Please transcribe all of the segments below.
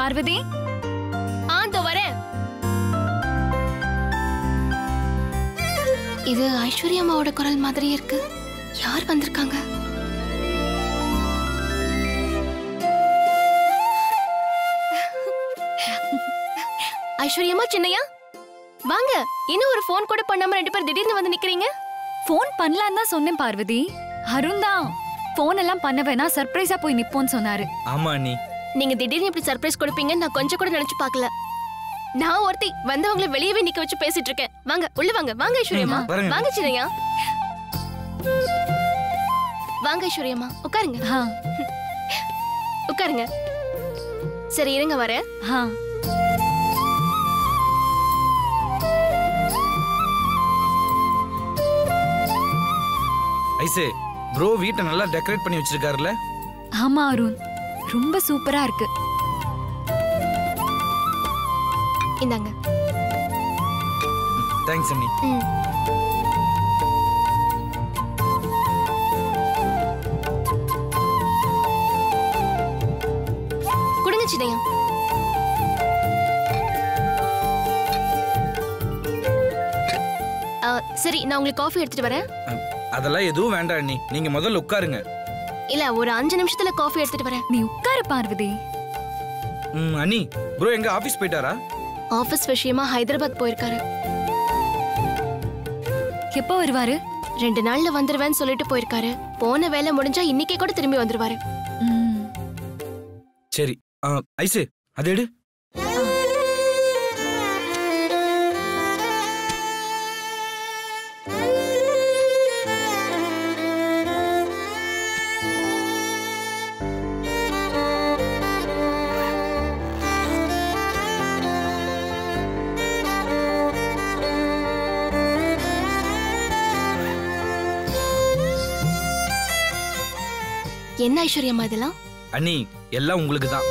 பார்வதி ஆ இதோ வரேன் இது ஐஸ்வர்யா அம்மாவோட குரல் மாதிரியே இருக்கு யார் வந்திருக்காங்க ஐஸ்வர்யம்மா சின்னையா வாங்க இன்னும் ஒரு ஃபோன் கூட பண்ணாம ரெண்டு பேர் திடீர்னு வந்து நிக்கிறீங்க ஃபோன் பண்ணலாம் தான் சொன்னேன் பார்வதி அருண் தான் ஃபோன் எல்லாம் பண்ண வேணாம் சர்ப்ரைஸா போய் நிப்போன்னு சொன்னாரு ஆமா அண்ணி நீங்க திடீர்னு இப்படி சர்ப்ரைஸ் கொடுப்பீங்கன்னு நான் கொஞ்சம் கூட நினைச்சு பார்க்கல நான் ஒருத்தி வந்தவங்கள வெளியவே நிக்க வச்சு பேசிட்டு இருக்கேன் வாங்க உள்ள வாங்க வாங்க ஐஸ்வர்யம்மா ம், வரேங்க. வாங்க சின்னையா வாங்க ஐஸ்வர்யம்மா உட்காருங்க ஆ உட்காருங்க சரி இருங்க வரேன் ஆ ஐசே ப்ரோ வீட்டை நல்லா டெக்கரேட் பண்ணி வச்சிருக்காருல்ல ஆமா அருண் ரொம்ப சூப்பரா இருக்கு இந்தாங்க தேங்க்ஸ் அண்ணி ம். கொடுங்க சின்னையா ஆ, சரி நான் உங்களுக்கு காஃபி எடுத்துட்டு வரேன் அஹ், அதெல்லாம் எதுவும் வேண்டாம் அண்ணி நீங்க முதல்ல உட்காருங்க இல்ல ஒரு அஞ்சு நிமிஷத்துல காஃபி எடுத்துட்டு வரேன் நீ உட்காரு பார்வதி ம், அண்ணி ப்ரோ எங்க ஆபீஸ் போயிட்டாரா ஆபீஸ் விஷயமா ஹைதராபாத் போயிருக்காரு எப்போ வருவாரு ரெண்டு நாள்ல வந்துருவேன்னு சொல்லிட்டு போயிருக்காரு போன வேலை முடிஞ்சா இன்னைக்கே கூட திரும்பி வந்துருவாரு ம், சரி அஹ், ஐசே அது எடு என்ன ஐஸ்வர்யம்மா இதெல்லாம் அண்ணி எல்லாம் உங்களுக்கு தான்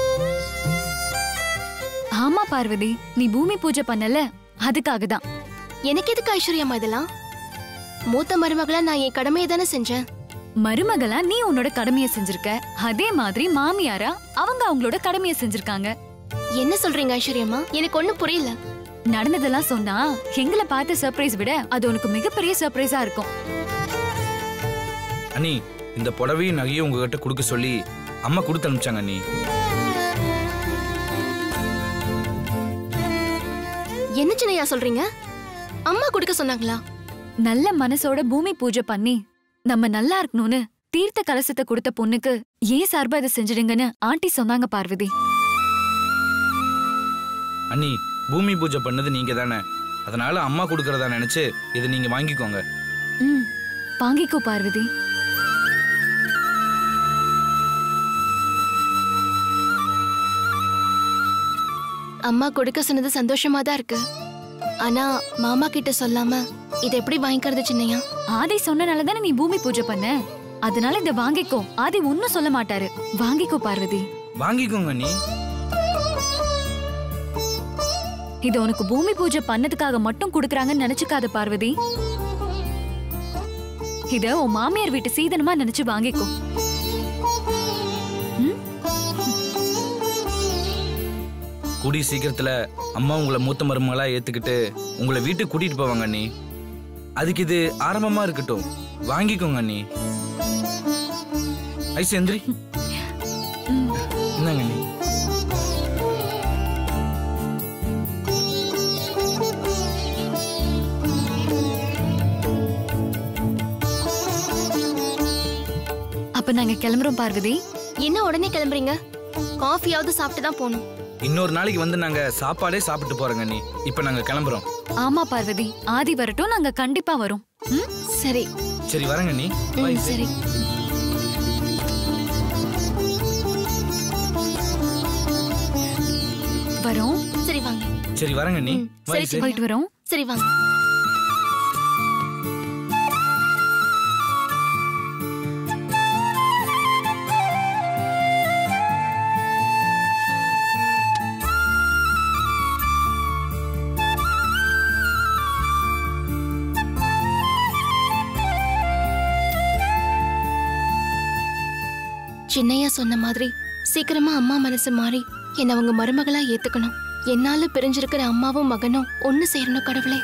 ஆமா பார்வதி நீ பூமி பூஜை பண்ணல அதுக்காக தான் எனக்கு எதுக்கு ஐஸ்வர்யம்மா இதெல்லாம் மூத்த மருமகளா நான் என் கடமையை தானே செஞ்சேன் மருமகளா நீ உன்னோட கடமையை செஞ்சிருக்க அதே மாதிரி மாமியாரா அவங்க அவங்களோட கடமையை செஞ்சிருக்காங்க என்ன சொல்றீங்க ஐஸ்வர்யம்மா எனக்கு ஒண்ணும் புரியல நடந்ததெல்லாம் சொன்னா எங்களை பார்த்து சர்ப்ரைஸ் விட அது உனக்கு மிகப்பெரிய சர்ப்ரைஸா இருக்கும் அண்ணி இந்த புடவையும் நகையும் உங்ககிட்ட கொடுக்க சொல்லி அம்மா கொடுத்து அனுப்பிச்சாங்க அண்ணி என்ன சின்னையா சொல்றீங்க அம்மா கொடுக்க சொன்னாங்களா நல்ல மனசோட பூமி பூஜை பண்ணி நம்ம நல்லா இருக்கணும்னு தீர்த்த கலசத்தை கொடுத்த பொண்ணுக்கு ஏன் சார்பா இதை செஞ்சிடுங்கன்னு ஆண்டி சொன்னாங்க பார்வதி அண்ணி பூமி பூஜை பண்ணது நீங்க தானே அதனால அம்மா கொடுக்கறதா நினைச்சு இதை நீங்க வாங்கிக்கோங்க ம் வாங்கிக்கோ பார்வதி அம்மா கொடுக்க சொன்னது சந்தோஷமா தான் இருக்கு ஆனா மாமா கிட்ட சொல்லாம இதை எப்படி வாங்கிக்கிறது சின்னையா ஆதி சொன்னனால தானே நீ பூமி பூஜை பண்ண அதனால இதை வாங்கிக்கோ ஆதி ஒன்னும் சொல்ல மாட்டாரு வாங்கிக்கோ பார்வதி வாங்கிக்கோங்க அண்ணி இது உனக்கு பூமி பூஜை பண்ணதுக்காக மட்டும் கொடுக்கறாங்கன்னு நினைச்சுக்காத பார்வதி இத உன் மாமியார் வீட்டு சீதனமா நினைச்சு வாங்கிக்கோ ம்? கூடிய சீக்கிரத்துல அம்மா உங்களை மூத்த மருமகளா ஏத்துக்கிட்டு உங்களை வீட்டுக்கு கூட்டிட்டு போவாங்க அண்ணி அதுக்கு இது ஆரம்பமா இருக்கட்டும் வாங்கிக்கோங்க அண்ணி ஐஸ் எந்திரி ம். இந்தாங்க அண்ணி அப்ப நாங்க கிளம்புறோம் பார்வதி என்ன உடனே கிளம்புறீங்க காஃபியாவது சாப்பிட்டு தான் போகணும் இன்னொரு நாளைக்கு வந்து நாங்க சாப்பாடே சாப்பிட்டு போறோங்க அண்ணி இப்ப நாங்க கிளம்புறோம் ஆமா பார்வதி ஆதி வரட்டும் நாங்க கண்டிப்பா வரோம் ம்? சரி சரி வரேங்க அண்ணி ம், Bye. சரி வரோம் சரி வாங்க சரி வரேங்க அண்ணி ம், Bye, சரி, சரி. போயிட்டு வரோம் சரி வாங்க சின்னையா சொன்ன மாதிரி சீக்கிரமா அம்மா மனசு மாறி என்ன அவங்க மருமகளா ஏத்துக்கணும் என்னால பிரிஞ்சிருக்கிற அம்மாவும் மகனும் ஒண்ணு சேரணும் கடவுளே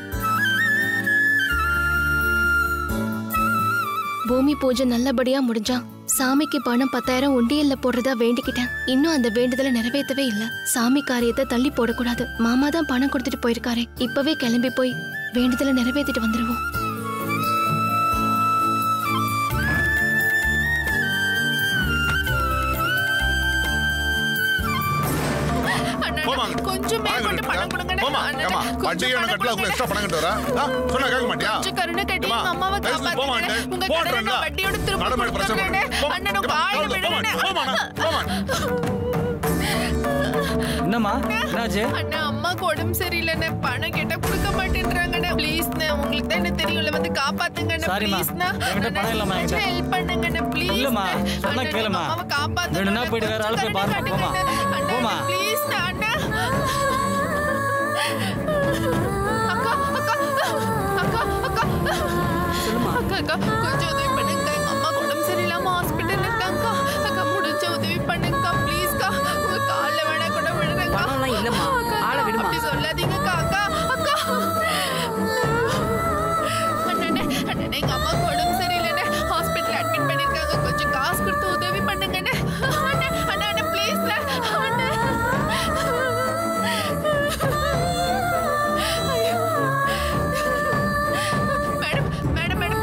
பூமி பூஜை நல்லபடியா முடிஞ்சா சாமிக்கு பணம் பத்தாயிரம் உண்டியல்ல போடுறதா வேண்டிக்கிட்டேன் இன்னும் அந்த வேண்டுதலை நிறைவேற்றவே இல்ல சாமி காரியத்தை தள்ளி போடக்கூடாது மாமா தான் பணம் கொடுத்துட்டு போயிருக்காரே இப்பவே கிளம்பி போய் வேண்டுதலை நிறைவேற்றிட்டு வந்துருவோம் போமா. கொஞ்சம் மேற்கொண்டு பணம் கொடுங்கண்ணே. போமா, அண்ணா, ஏம்மா, கொஞ்சம் வட்டியை பணம் எனக்கு கட்டல, கொடுங்க. extra பணம் கட்டு வரா? ஆ, சொன்னா கேட்க மாட்டியா? கொஞ்சம் கருணை கட்டி ஏம்மா, எங்க அம்மாவை தயவு செஞ்சு போம்மா, காப்பாத்துங்கண்ணே. அண்ணே. உங்க போடுறேன்ல. கடனை நான் வட்டியோட திரும்ப நடைமுறை பிரச்சனை கொடுத்துறேண்ணே. பண்ணு. போம்மா, அண்ணா, நான் ஏம்மா, வாயில கவுந்து, போம்மா, விடுறேண்ணே. போம்மா, அண்ணா, போம்மா. என்னம்மா என்னாச்சு அண்ணா அம்மாக்கு உடம்பு சரியில்லைண்ணே பணம் கேட்டா கொடுக்க மாட்டேன்றாங்கண்ணே ப்ளீஸ்ண்ணே உங்களுக்கு தான் என்ன தெரியும்ல வந்து காப்பாத்துங்கண்ணே சாரிம்மா. ப்ளீஸ்ண்ணா என்கிட்ட பணம் இல்லம்மா, என்கிட்ட. ஹெல்ப் பண்ணுங்கண்ணே ப்ளீஸ் இல்லம்மா, சொன்னா கேளும்மா. அம்மாவை காப்பாத்துங்க வேணும்னா போயிட்டு வேற ஆளு போய் பாரும்மா, போம்மா. போம்மா. ப்ளீஸ்ண்ணா அண்ணா அக்கா அக்கா அக்கா அக்கா சொல்லுமா அக்கா அக்கா கொஞ்சம் உதவி பண்ணுங்க எங்க அம்மா உடம்பு சரியில்லாம ஹாஸ்பிட்டல்ல இருக்காங்கக்கா அக்கா முடிஞ்ச உதவி பண்ணுங்கக்கா ப்ளீஸ்க்கா உங்க கால்ல வேணா கூட விடுறேங்க பணம்லாம் இல்லம்மா. ஆளை விடும்மா. அப்படி சொல்லாதீங்கக்கா அக்கா அக்கா அண்ணனே அண்ணனே எங்க அம்மாக்கு உடம்பு சரியில்லைண்ணே ஹாஸ்பிட்டல் அட்மிட் பண்ணிருக்காங்க கொஞ்சம் காசு கொடுத்து உதவி பண்ணுங்கண்ணே அண்ணே அண்ணா அண்ணா ப்ளீஸ்ண்ணே அண்ணே ஐயோ. Madam madam madam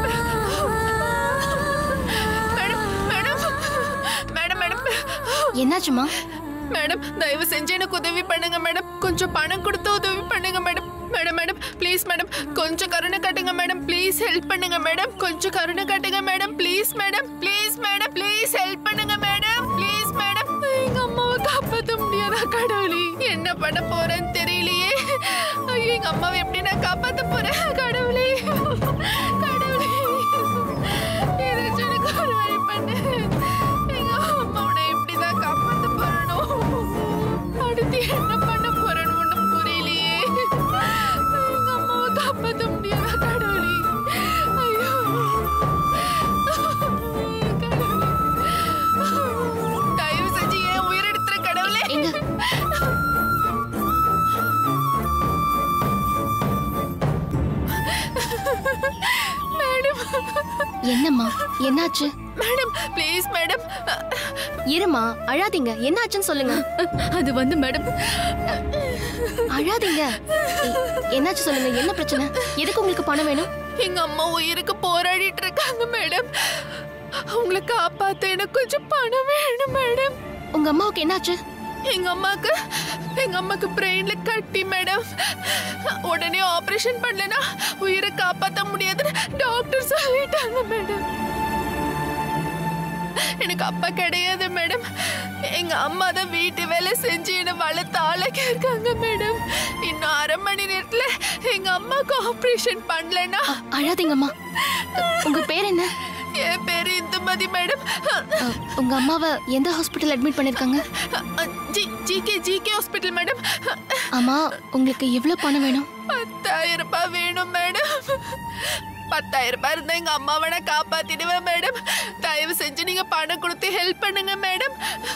madam madam madam madam என்னாச்சுமா மேடம் தயவு செஞ்சு எனக்கு உதவி பண்ணுங்க மேடம் கொஞ்சம் பணம் கொடுத்து உதவி பண்ணுங்க madam madam madam please madam கொஞ்சம் கருணை காட்டுங்க மேடம் ப்ளீஸ் ஹெல்ப் பண்ணுங்க மேடம் கொஞ்சம் கருணை காட்டுங்க madam please madam please madam please help பண்ணுங்க மேடம் ப்ளீஸ் மேடம் எங்க அம்மாவை காப்பாற்ற முடியாதா கடவுளே என்ன பண்ண போறேன்னு தெரியலையே ஐயோ எங்க அம்மாவை எப்படி நான் காப்பாற்ற போறேன் கடவுளே கடவுளே ஏதாச்சும் எனக்கு ஒரு வழி பண்ணு எங்க அம்மாவை எப்படிதான் காப்பாத்த போறனோ அடுத்து என்ன பண்ண போறேன்னு ஒண்ணும் புரியலையே எங்க அம்மாவை காப்பாத்த முடியாதா கடவுளே ஐயோ கடவுளே. தயவு செஞ்சு என் உயிரெடுத்துற கடவுளே எங்க மேடம் என்னம்மா என்னாச்சு மேடம் ப்ளீஸ் மேடம் இருமா அழாதீங்க என்னாச்சுன்னு சொல்லுங்க அது வந்து மேடம் அழாதீங்க எ- என்னாச்சு சொல்லுங்க என்ன பிரச்சனை எதுக்கு உங்களுக்கு பணம் வேணும் எங்க அம்மா உயிருக்கு போராடிட்டு இருக்காங்க மேடம் அவங்கள காப்பாத்த எனக்கு கொஞ்சம் பணம் வேணும் மேடம் உங்க அம்மாவுக்கு என்னாச்சு எங்க அம்மாக்கு எங்க அம்மாக்கு பிரெயின்ல கட்டி மேடம் உடனே ஆபரேஷன் பண்ணலனா உயிரை காப்பாத்த முடியாதுன்னு டாக்டர் சொல்லிட்டாங்க மேடம் எனக்கு அப்பா கிடையாது மேடம் எங்க அம்மா தான் வீட்டு வேலை செஞ்சு என்ன வளர்த்து ஆளாக்கி இருக்காங்க மேடம் இன்னும் அரை மணி நேரத்துல எங்க அம்மாக்கு ஆபரேஷன் பண்ணலனா அழாதீங்கம்மா உங்க பேர் என்ன என் பேரு இந்துமதி மேடம் அ, உங்க அம்மாவை எந்த ஹாஸ்பிட்டல் அட்மிட் பண்ணிருக்காங்க G GK GK hospital madam ஆமா உங்களுக்கு எவ்வளவு பணம் வேணும் பத்தாயிரம் ரூபாய் வேணும் மேடம் பத்தாயிரம் ரூபாய் இருந்தா எங்க அம்மாவை நான் காப்பாத்திடுவேன் மேடம் தயவு செஞ்சு நீங்க பணம் கொடுத்து ஹெல்ப் பண்ணுங்க மேடம்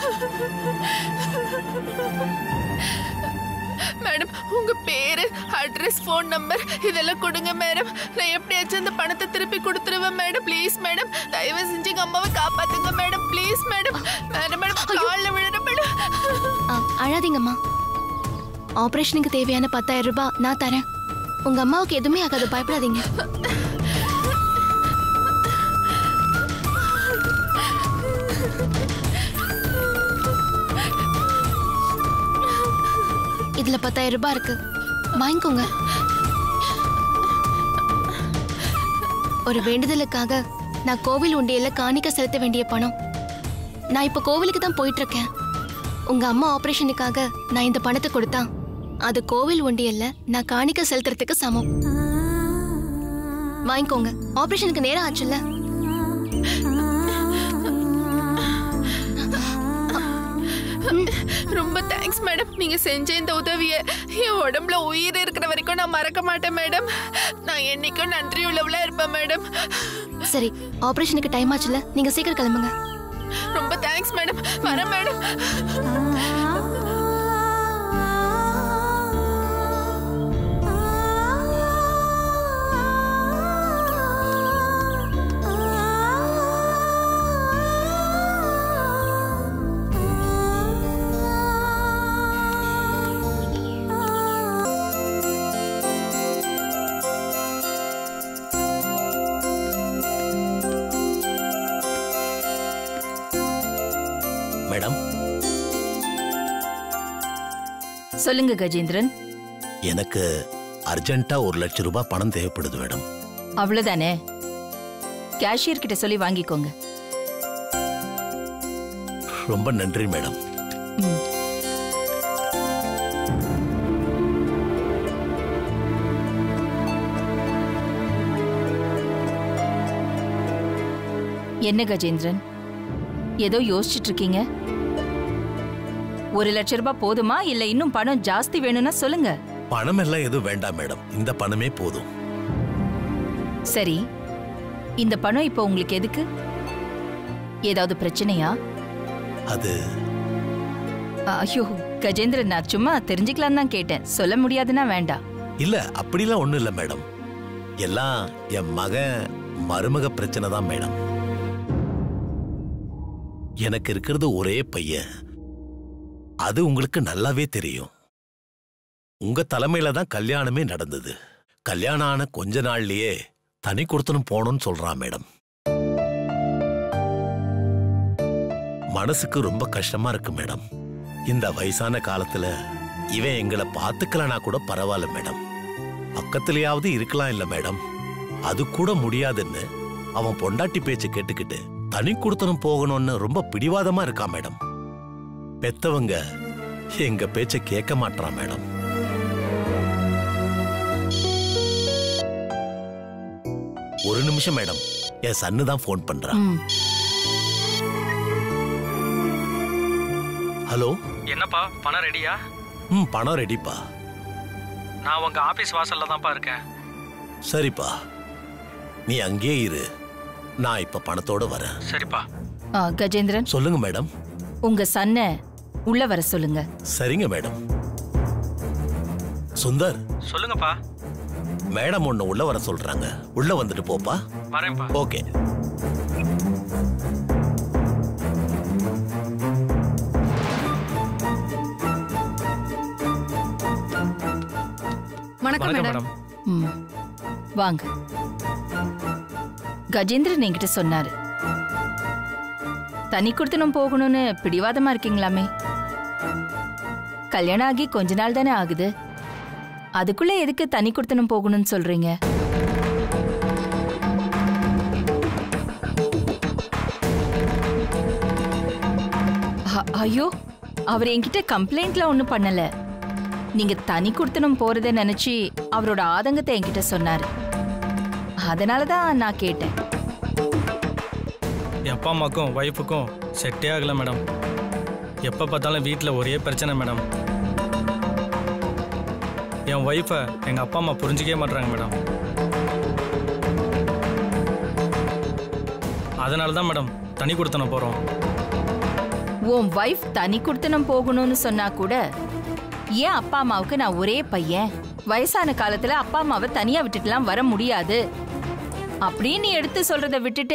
மேடம் உங்க பேரு அட்ரஸ் ஃபோன் நம்பர் இதெல்லாம் கொடுங்க மேடம் நான் எப்படியாச்சும் அந்த பணத்தை திருப்பி கொடுத்துருவேன் மேடம் ப்ளீஸ் மேடம் தயவு செஞ்சு எங்க அம்மாவை காப்பாத்துங்க madam please madam madam madam காலில் விழுற மேடம் அ, அழாதீங்கம்மா ஆபரேஷனுக்கு தேவையான பத்தாயிரம் ரூபாய் நான் தரேன் உங்க அம்மாவுக்கு எதுவுமே ஆகாது பயப்படாதீங்க இதுல பத்தாயிரம் ரூபாய் இருக்கு வாங்கிக்கோங்க ஒரு வேண்டுதலுக்காக நான் கோவில் உண்டியல்ல காணிக்க செலுத்த வேண்டிய பணம் நான் இப்ப கோவிலுக்கு தான் போயிட்டு இருக்கேன் உங்க அம்மா ஆபரேஷனுக்காக நான் இந்த பணத்தை கொடுத்தா அது கோவில் உண்டியல்ல நான் காணிக்க செலுத்துறதுக்கு சமம் வாங்கிக்கோங்க ஆபரேஷனுக்கு நேரம் ஆச்சுல்ல ரொம்ப தேங்க்ஸ் மேடம் நீங்க செஞ்ச இந்த உதவிய என் உடம்புல உயிர் இருக்கிற வரைக்கும் நான் மறக்க மாட்டேன் மேடம் நான் என்னைக்கும் நன்றி உள்ளவளா இருப்பேன் மேடம் சரி ஆபரேஷனுக்கு டைம் ஆச்சுல்ல நீங்க சீக்கிரம் கிளம்புங்க ரொம்ப தேங்க்ஸ் மேடம் வரேன் மேடம் மேடம் சொல்லுங்க கஜேந்திரன் எனக்கு அர்ஜென்ட்டா ஒரு லட்சம் ரூபாய் பணம் தேவைப்படுது மேடம் அவ்வளவுதானே கேஷியர் கிட்ட சொல்லி வாங்கிக்கோங்க ரொம்ப நன்றி மேடம் ம். என்ன கஜேந்திரன் ஏதோ யோசிச்சுட்டு இருக்கீங்க ஒரு லட்ச ரூபாய் போதுமா இல்ல இன்னும் பணம் ஜாஸ்தி வேணும்னா சொல்லுங்க பணம் எல்லாம் எதுவும் வேண்டாம் மேடம் இந்த பணமே போதும் சரி இந்த பணம் இப்போ உங்களுக்கு எதுக்கு ஏதாவது பிரச்சனையா அது ஐயோ கஜேந்திரன் நான் சும்மா தெரிஞ்சுக்கலாம் தான் கேட்டேன் சொல்ல முடியாதுன்னா வேண்டாம் இல்ல அப்படிலாம் ஒண்ணும் இல்ல மேடம் எல்லாம் என் மகன் மருமக பிரச்சனை தான் மேடம் எனக்கு இருக்கிறது ஒரே பையன் அது உங்களுக்கு நல்லாவே தெரியும் உங்க தலைமையில தான் கல்யாணமே நடந்தது கல்யாணம் ஆன கொஞ்ச நாள்லயே தனி கொடுத்தனும் போகணும்னு சொல்றான் மேடம் மனசுக்கு ரொம்ப கஷ்டமா இருக்கு மேடம் இந்த வயசான காலத்துல இவன் எங்களை பார்த்துக்கலனா கூட பரவாயில்ல மேடம் பக்கத்துலயாவது இருக்கலாம் இல்ல மேடம் அது கூட முடியாதுன்னு அவன் பொண்டாட்டி பேச்ச கேட்டுக்கிட்டு தனி கொடுத்தனும் போகணும்னு ரொம்ப பிடிவாதமா இருக்கான் மேடம் பெத்தவங்க எங்க பேச்ச கேட்க மாட்றான் மேடம் ஒரு நிமிஷம் மேடம் என் சன்னு தான் ஃபோன் பண்றான் ம் ஹலோ என்னப்பா பணம் ரெடியா ம் பணம் ரெடிப்பா நான் உங்க ஆபீஸ் வாசல்ல தான்ப்பா இருக்கேன் சரிப்பா நீ அங்கேயே இரு நான் இப்ப பணத்தோட வரேன் சரிப்பா ஆ, கஜேந்திரன் சொல்லுங்க மேடம் உங்க சன்ன உள்ள வர சொல்லுங்க சரிங்க மேடம் சுந்தர் சொல்லுங்கப்பா மேடம் ஒன்னு உள்ள வர சொல்றாங்க உள்ள வந்துட்டு போப்பா வரேன்ப்பா ஓகே வணக்கம் வணக்கம் மேடம் மேடம் ம் வாங்க கஜேந்திரன் என்கிட்ட சொன்னாரு தனி கொடுத்தனும் போகணும்னு பிடிவாதமா இருக்கீங்களாமே கல்யாணம் ஆகி கொஞ்ச நாள் தானே ஆகுது அதுக்குள்ள எதுக்கு தனி கொடுத்தனும் போகணும்னு சொல்றீங்க அ- ஐயோ அவர் என்கிட்ட கம்ப்ளைண்ட்ல ஒன்றும் பண்ணல நீங்க தனி கொடுத்தனும் போறத நினைச்சு அவரோட ஆதங்கத்தை என்கிட்ட சொன்னாரு அதனால தான் நான் கேட்டேன் என் அப்பா அம்மாக்கும் ஒய்ஃபுக்கும் செட்டே ஆகல மேடம் எப்போ பார்த்தாலும் வீட்டில் ஒரே பிரச்சனை மேடம் என் ஒய்ஃபை எங்கள் அப்பா அம்மா புரிஞ்சிக்கவே மாட்றாங்க மேடம் அதனால தான் மேடம் தனி கொடுத்தன போகிறோம் உன் வைஃப் தனி கொடுத்தனம் போகணும்னு சொன்னா கூட ஏன் அப்பா அம்மாவுக்கு நான் ஒரே பையன் வயசான காலத்துல அப்பா அம்மாவை தனியா விட்டுட்டுலாம் வர முடியாது அப்படின்னு எடுத்து சொல்றத விட்டுட்டு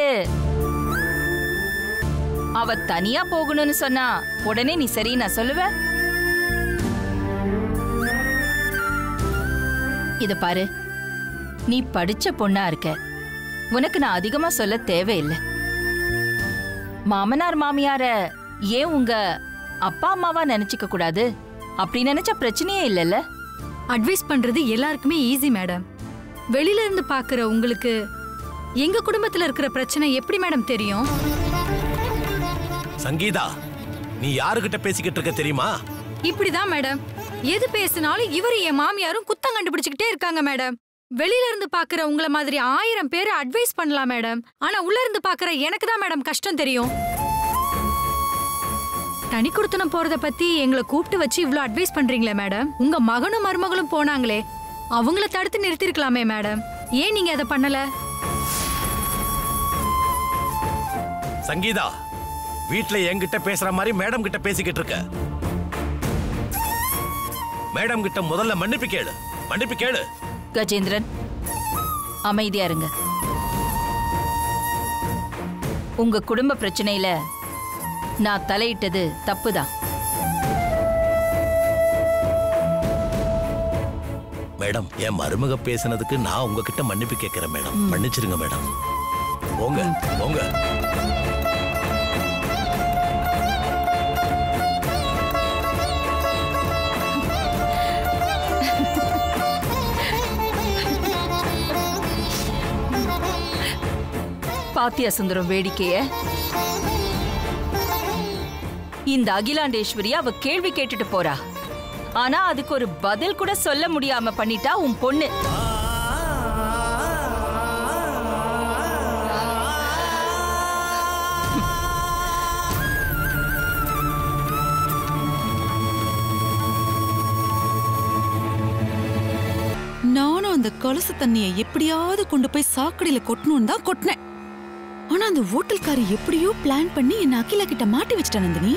அவ தனியா போகணும்னு சொன்னா உடனே நீ சரி நான் சொல்லுவ இத பாரு நீ படிச்ச பொண்ணா இருக்க உனக்கு நான் அதிகமா சொல்ல தேவையில்லை மாமனார் மாமியார ஏன் உங்க அப்பா அம்மாவா நினைச்சுக்க கூடாது அப்படி நினைச்சா பிரச்சனையே இல்லைல்ல அட்வைஸ் பண்றது எல்லாருக்குமே ஈஸி மேடம் வெளியில இருந்து பாக்குற உங்களுக்கு எங்க குடும்பத்துல இருக்கிற பிரச்சனை எப்படி மேடம் தெரியும் சங்கீதா நீ யாருகிட்ட பேசிக்கிட்டு இருக்க தெரியுமா இப்படிதான் மேடம் எது பேசினாலும் இவரு என் மாமியாரும் குத்தம் கண்டுபிடிச்சுக்கிட்டே இருக்காங்க மேடம் வெளியில இருந்து பாக்குற உங்கள மாதிரி ஆயிரம் பேர் அட்வைஸ் பண்ணலாம் மேடம் ஆனா உள்ள இருந்து பாக்குற எனக்கு தான் மேடம் கஷ்டம் தெரியும் தனி கொடுத்தனம் போறத பத்தி எங்களை கூப்பிட்டு வச்சு இவ்ளோ அட்வைஸ் பண்றீங்களே மேடம் உங்க மகனும் மருமகளும் போனாங்களே அவங்கள தடுத்து நிறுத்திருக்கலாமே மேடம் ஏன் நீங்க அதை பண்ணல சங்கீதா வீட்ல என்கிட்ட பேசுற மாதிரி மேடம் கிட்ட பேசிக்கிட்டு இருக்க மேடம் கிட்ட முதல்ல மன்னிப்பு கேளு மன்னிப்பு கேளு கஜேந்திரன் அமைதியா இருங்க உங்க குடும்ப பிரச்சனையில நான் தலையிட்டது தப்புதான் மேடம் என் மருமக பேசுனதுக்கு நான் உங்ககிட்ட மன்னிப்பு கேட்கிறேன் மேடம் மன்னிச்சிருங்க மேடம் போங்க போங்க பாத்தியா சுந்தரம் வேடிக்கைய இந்த அகிலாண்டேஸ்வரி அவ கேள்வி கேட்டுட்டு போறா ஆனா அதுக்கு ஒரு பதில் கூட சொல்ல முடியாம பண்ணிட்டா உன் பொண்ணு நானும் அந்த கலச தண்ணியை எப்படியாவது கொண்டு போய் சாக்கடையில கொட்டணும்னு தான் கொட்டினேன் ஆனா அந்த ஹோட்டல்காரி எப்படியோ பிளான் பண்ணி என்ன அகிலா கிட்ட மாட்டி வச்சிட்டா நந்தினி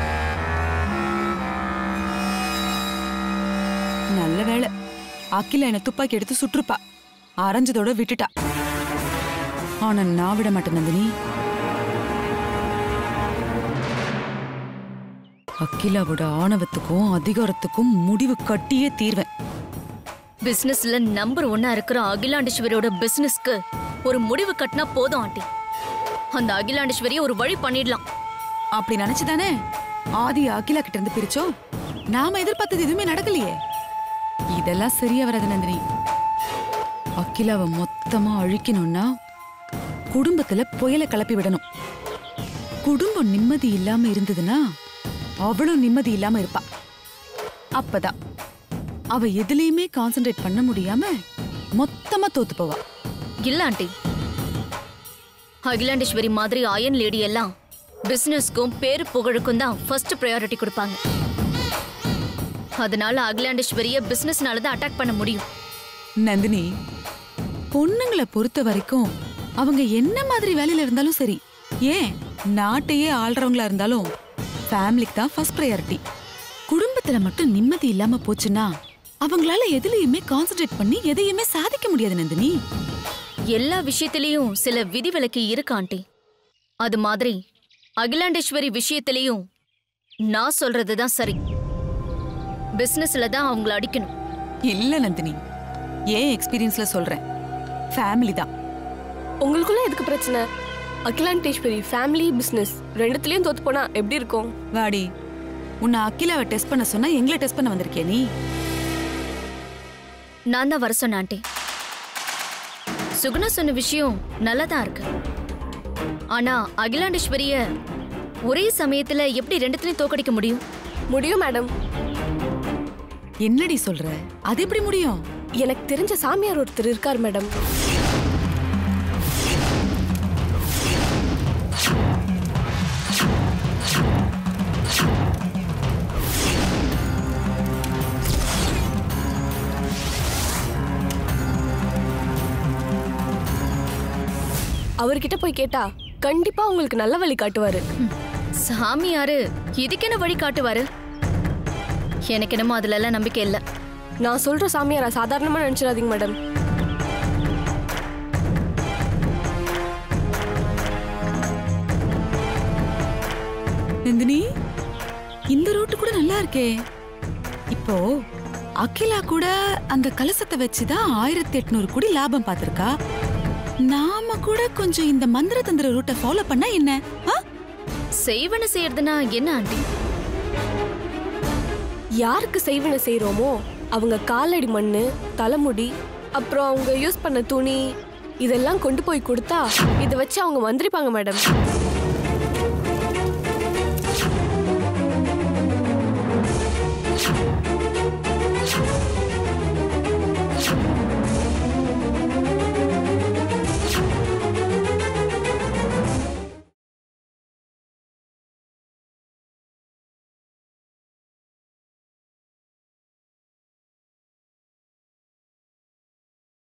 நல்ல வேளை அகிலா என்ன துப்பாக்கி எடுத்து சுற்றுப்பா அரைஞ்சதோட விட்டுட்டா ஆனா நான் விட மாட்டேன் நந்தினி அகிலாவோட ஆணவத்துக்கும் அதிகாரத்துக்கும் முடிவு கட்டியே தீர்வேன் பிசினஸ்ல நம்பர் ஒன்னா இருக்கிற அகிலாண்டேஸ்வரியோட பிசினஸ்க்கு ஒரு முடிவு கட்டினா போதும் ஆண்டி அந்த அகிலாண்டேஸ்வரியை ஒரு வழி பண்ணிடலாம் அப்படி நினைச்சுதானே ஆதி அகிலா கிட்ட இருந்து பிரிச்சோம் நாம எதிர்பார்த்தது எதுவுமே நடக்கலையே இதெல்லாம் சரியா வராது நந்தினி அகிலாவை மொத்தமா அழிக்கணும்னா குடும்பத்துல புயலை கிளப்பி விடணும் குடும்பம் நிம்மதி இல்லாம இருந்ததுன்னா அவளும் நிம்மதி இல்லாம இருப்பா அப்பதான் அவ எதுலயுமே கான்சென்ட்ரேட் பண்ண முடியாம மொத்தமா தோத்து போவா இல்ல ஆண்டி அகிலாண்டேஸ்வரி மாதிரி அயன் லேடி எல்லாம் பிசினஸ்க்கும் பேரு புகழுக்கும் தான் ஃபர்ஸ்ட் ப்ரையாரிட்டி கொடுப்பாங்க அதனால அகிலாண்டேஸ்வரிய பிசினஸ்னால தான் அட்டாக் பண்ண முடியும் நந்தினி பொண்ணுங்களை பொறுத்த வரைக்கும் அவங்க என்ன மாதிரி வேலையில இருந்தாலும் சரி ஏன் நாட்டையே ஆள்றவங்களா இருந்தாலும் ஃபேமிலிக்கு தான் ஃபர்ஸ்ட் ப்ரையாரிட்டி குடும்பத்துல மட்டும் நிம்மதி இல்லாம போச்சுன்னா அவங்களால எதுலயுமே கான்சென்ட்ரேட் பண்ணி எதையுமே சாதிக்க முடியாது நந்தினி எல்லா விஷயத்திலயும் சில விதிவிலக்கு இருக்கு ஆண்டி அது மாதிரி அகிலாண்டேஸ்வரி விஷயத்திலயும் நான் சொல்றதுதான் சரி பிசினஸ்ல தான் அவங்கள அடிக்கணும் இல்ல நந்தினி ஏன் எக்ஸ்பீரியன்ஸ்ல சொல்றேன் ஃபேமிலி தான் உங்களுக்குள்ள எதுக்கு பிரச்சனை அகிலாண்டேஸ்வரி ஃபேமிலி பிசினஸ் ரெண்டுத்துலயும் தோத்து போனா எப்படி இருக்கும் வாடி உன்னை அகிலாவை டெஸ்ட் பண்ண சொன்னா எங்களை டெஸ்ட் பண்ண வந்திருக்கிய நீ நான் தான் வர சொன்னேன் ஆண்டி சுகுணா சொன்ன விஷயம் நல்லா தான் இருக்கு ஆனா அகிலாண்டேஸ்வரிய ஒரே சமயத்துல எப்படி ரெண்டுத்துலயும் தோக்கடிக்க முடியும் முடியும் மேடம் என்னடி சொல்ற அது எப்படி முடியும் எனக்கு தெரிஞ்ச சாமியார் ஒருத்தர் இருக்கார் மேடம் அவர்கிட்ட போய் கேட்டா கண்டிப்பா உங்களுக்கு நல்ல வழி காட்டுவாரு சாமியாரு இதுக்கு என்ன வழி காட்டுவாரு எனக்கு என்னமோ அதுல எல்லாம் நம்பிக்கை இல்ல நான் சொல்ற சாமியாரா சாதாரணமா நினைச்சிடாதீங்க மேடம் நந்தினி இந்த ரூட்டு கூட நல்லா இருக்கே இப்போ அகிலா கூட அந்த கலசத்தை வச்சுதான் ஆயிரத்தி எட்நூறு கோடி லாபம் பார்த்திருக்கா நாம கூட கொஞ்சம் இந்த மந்திர தந்திர ரூட்டை ஃபாலோ பண்ணா என்ன ஆ? செய்வன செய்யறதுனா என்ன ஆண்டி யாருக்கு செய்வன செய்றோமோ அவங்க காலடி மண்ணு தலைமுடி அப்புறம் அவங்க யூஸ் பண்ண துணி இதெல்லாம் கொண்டு போய் கொடுத்தா இதை வச்சு அவங்க மந்திரிப்பாங்க மேடம்